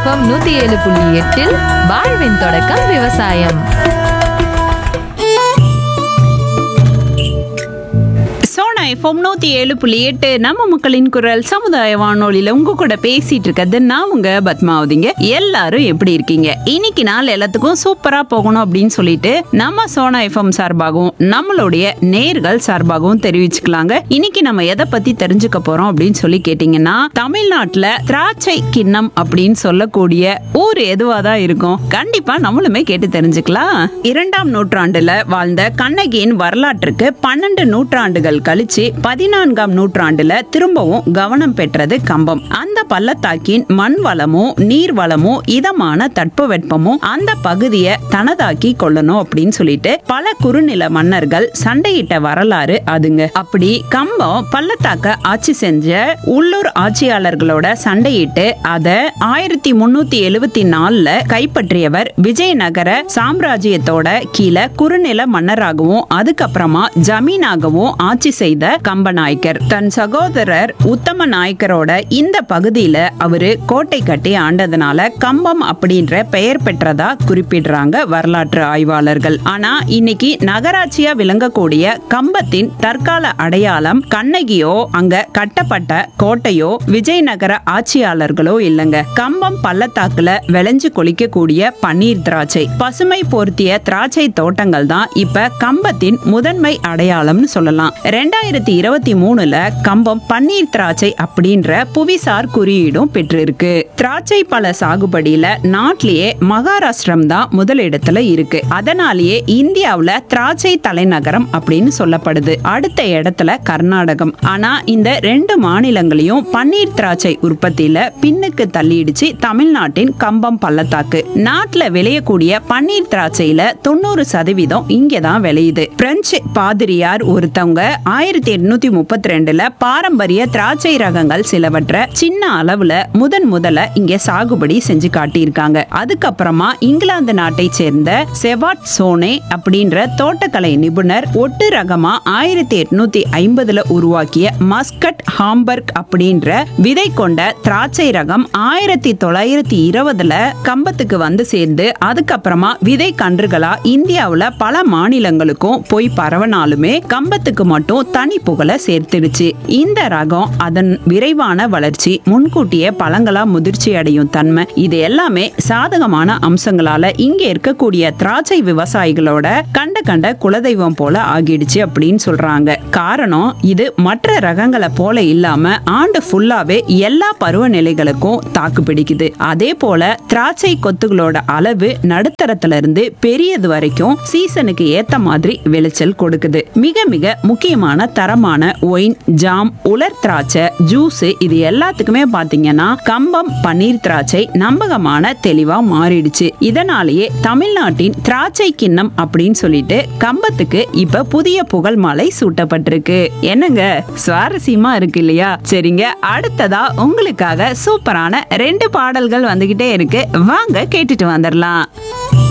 FM நூத்தி ஏழு புள்ளி எட்டில் வாழ்வின் தொடக்கம் விவசாயம் சோனா எஃப்எம் நூத்தி ஏழு புள்ளி எட்டு நம்ம மக்களின் குரல் சமுதாய வானொலியில உங்க கூட பேசிட்டு இருக்கிறது நான் உங்க பத்மாவதிங்க எல்லாரும் எப்படி இருக்கீங்க இன்னைக்கு நாள் எல்லாத்துக்கும் சூப்பரா போகணும் அப்படின்னு சொல்லிட்டு நம்ம சோனா எஃப்எம் சார்பாகவும் நம்மளுடைய நேர்கள் சார்பாகவும் தெரிவிச்சுக்கலாங்க இன்னைக்கு நம்ம எதை பத்தி தெரிஞ்சுக்க போறோம் அப்படின்னு சொல்லி கேட்டீங்கன்னா தமிழ்நாட்டுல திராட்சை கிண்ணம் அப்படின்னு சொல்லக்கூடிய ஊர் எதுவா தான் இருக்கும் கண்டிப்பா நம்மளுமே கேட்டு தெரிஞ்சுக்கலாம் இரண்டாம் நூற்றாண்டுல வாழ்ந்த கண்ணகியின் வரலாற்றுக்கு பன்னெண்டு நூற்றாண்டுகள் கழிச்சு பதினான்காம் நூற்றாண்டுல திரும்பவும் கவனம் பெற்றது கம்பம் அந்த பள்ளத்தாக்கின் மண் வளமும் நீர் வளமும் இதமான தட்பவெப்பமும் அந்த பகுதியை தனதாக்கி கொள்ளணும் அப்படின்னு சொல்லிட்டு பல குறுநில மன்னர்கள் சண்டையிட்ட வரலாறு அதுங்க அப்படி கம்பம் பள்ளத்தாக்க ஆட்சி செஞ்ச உள்ளூர் ஆட்சியாளர்களோட சண்டையிட்டு அத ஆயிரத்தி முன்னூத்தி எழுவத்தி நாலுல கைப்பற்றியவர் விஜயநகர சாம்ராஜ்யத்தோட கீழே குறுநில மன்னராகவும் அதுக்கப்புறமா ஜமீனாகவும் ஆட்சி செய்த கம்பநாயக்கர் தன் சகோதரர் உத்தம நாயக்கரோட இந்த பகுதியில அவரு கோட்டை கட்டி ஆண்டதுனால கம்பம் அப்படின்ற பெயர் பெற்றதா குறிப்பிடுறாங்க வரலாற்று ஆய்வாளர்கள் ஆனா இன்னைக்கு நகராட்சியா விளங்கக்கூடிய கம்பத்தின் தற்கால அடையாளம் கண்ணகியோ அங்க கட்டப்பட்ட கோட்டையோ விஜயநகர ஆட்சியாளர்களோ இல்லைங்க கம்பம் பள்ளத்தாக்குல விளைஞ்சு கொளிக்கக்கூடிய பன்னீர் திராட்சை பசுமை பொருத்திய திராட்சை தோட்டங்கள் தான் இப்ப கம்பத்தின் முதன்மை அடையாளம்னு சொல்லலாம் ரெண்டாயிரத்தி இருபத்தி மூணுல கம்பம் பன்னீர் திராட்சை அப்படின்ற புவிசார் குறியீடும் பெற்றிருக்கு திராட்சை பழ சாகுபடியில நாட்டிலேயே மகாராஷ்டிரம் தான் முதலிடத்துல இருக்கு அதனாலேயே இந்தியாவுல திராட்சை தலைநகரம் அப்படின்னு சொல்லப்படுது அடுத்த இடத்துல கர்நாடகம் ஆனா இந்த ரெண்டு மாநிலங்களையும் பன்னீர் திராட்சை உற்பத்தியில பின்னுக்கு தள்ளிடுச்சு தமிழ்நாட்டின் கம்பம் பள்ளத்தாக்கு நாட்டுல விளையக்கூடிய பன்னீர் திராட்சையில தொண்ணூறு சதவீதம் இங்கதான் விளையுது பிரெஞ்சு பாதிரியார் ஒருத்தவங்க ஆயிரத்தி எட்நூத்தி முப்பத்தி ரெண்டுல பாரம்பரிய திராட்சை ரகங்கள் சிலவற்றை சின்ன அளவுல முதன் முதல்ல இங்க சாகுபடி செஞ்சு காட்டியிருக்காங்க அதுக்கப்புறமா இங்கிலாந்து நாட்டை சேர்ந்த செவாட் சோனே அப்படின்ற தோட்டக்கலை நிபுணர் ஒட்டு ரகமா ஆயிரத்தி எட்நூத்தி ஐம்பதுல உருவாக்கிய மஸ்கட் ஹாம்பர்க் அப்படின்ற விதை கொண்ட திராட்சை ரகம் ஆயிரத்தி தொள்ளாயிரத்தி இருபதுல கம்பத்துக்கு வந்து சேர்ந்து அதுக்கப்புறமா விதை கன்றுகளா இந்தியாவுல பல மாநிலங்களுக்கும் போய் பரவனாலுமே கம்பத்துக்கு மட்டும் தனி புகழ சேர்த்துடுச்சு இந்த ரகம் அதன் விரைவான வளர்ச்சி முன்கூட்டியே பழங்களா முதிர்ச்சி அடையும் தன்மை இது எல்லாமே சாதகமான அம்சங்களால இங்க இருக்கக்கூடிய திராட்சை விவசாயிகளோட கண்ட கண்ட குலதெய்வம் போல ஆகிடுச்சு அப்படின்னு சொல்றாங்க காரணம் இது மற்ற ரகங்களை போல இல்லாம ஆண்டு ஃபுல்லாவே எல்லா பருவநிலைகளுக்கும் தாக்கு பிடிக்குது அதே போல திராட்சை கொத்துகளோட அளவு நடுத்தரத்துல இருந்து பெரியது வரைக்கும் சீசனுக்கு ஏத்த மாதிரி விளைச்சல் கொடுக்குது மிக மிக முக்கியமான தரமான ஒயின் ஜாம் உலர் திராட்சை ஜூஸ் இது எல்லாத்துக்குமே பாத்தீங்கன்னா கம்பம் பன்னீர் திராட்சை நம்பகமான தெளிவா மாறிடுச்சு இதனாலேயே தமிழ்நாட்டின் திராட்சை கிண்ணம் அப்படின்னு சொல்லிட்டு கம்பத்துக்கு இப்ப புதிய புகழ் மாலை சூட்டப்பட்டிருக்கு என்னங்க சுவாரஸ்யமா இருக்கு இல்லையா சரிங்க அடுத்ததா உங்களுக்காக சூப்பரான ரெண்டு பாடல்கள் வந்துகிட்டே இருக்கு வாங்க கேட்டுட்டு வந்துடலாம்